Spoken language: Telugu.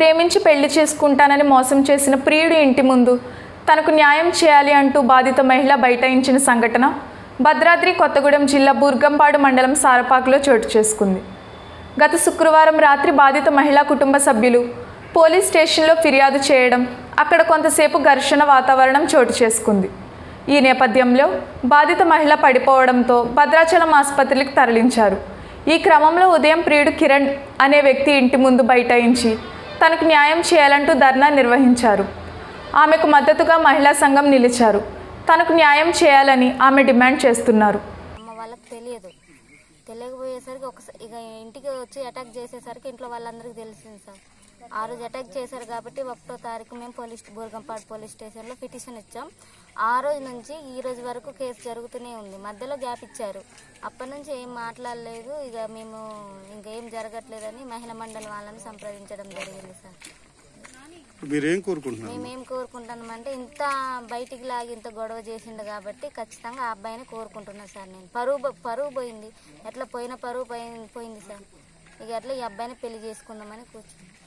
ప్రేమించి పెళ్లి చేసుకుంటానని మోసం చేసిన ప్రియుడి ఇంటి ముందు తనకు న్యాయం చేయాలి అంటూ బాధిత మహిళ బైఠాయించిన సంఘటన భద్రాద్రి కొత్తగూడెం జిల్లా బుర్గంపాడు మండలం సారపాకులో చోటు చేసుకుంది గత శుక్రవారం రాత్రి బాధిత మహిళా కుటుంబ సభ్యులు పోలీస్ స్టేషన్లో ఫిర్యాదు చేయడం అక్కడ కొంతసేపు ఘర్షణ వాతావరణం చోటు చేసుకుంది ఈ నేపథ్యంలో బాధిత మహిళ పడిపోవడంతో భద్రాచలం ఆసుపత్రికి తరలించారు ఈ క్రమంలో ఉదయం ప్రియుడు కిరణ్ అనే వ్యక్తి ఇంటి ముందు బైఠాయించి తనకు న్యాయం చేయాలంటూ ధర్నా నిర్వహించారు ఆమెకు మద్దతుగా మహిళా సంఘం నిలిచారు తనకు న్యాయం చేయాలని ఆమె డిమాండ్ చేస్తున్నారు అమ్మ వాళ్ళకి తెలియదు తెలియకపోయేసరికి ఒకసారి ఇక ఇంటికి వచ్చి అటాక్ చేసేసరికి ఇంట్లో వాళ్ళందరికీ తెలిసింది సార్ ఆ రోజు అటాక్ చేశారు కాబట్టి ఒకటో తారీఖు మేము పోలీస్ బూర్గంపాడు పోలీస్ స్టేషన్లో పిటిషన్ ఇచ్చాం ఆ రోజు నుంచి ఈ రోజు వరకు కేసు జరుగుతూనే ఉంది మధ్యలో గ్యాప్ ఇచ్చారు అప్పటి నుంచి ఏం మాట్లాడలేదు ఇక మేము ఇంకేం జరగట్లేదని మహిళా మండలి వాళ్ళని సంప్రదించడం జరిగింది సార్ మీరేం కోరుకుంటున్నారు మేమేం కోరుకుంటున్నామంటే ఇంత బయటికి లాగి ఇంత గొడవ చేసిండు కాబట్టి ఖచ్చితంగా ఆ అబ్బాయిని కోరుకుంటున్నాను సార్ నేను పరువు పో- పరువు పోయింది ఎట్లా పోయిన పరువు పోయి- పోయింది సార్ ఇక ఎట్లా ఈ అబ్బాయిని పెళ్లి చేసుకుందామని కూర్చున్నాను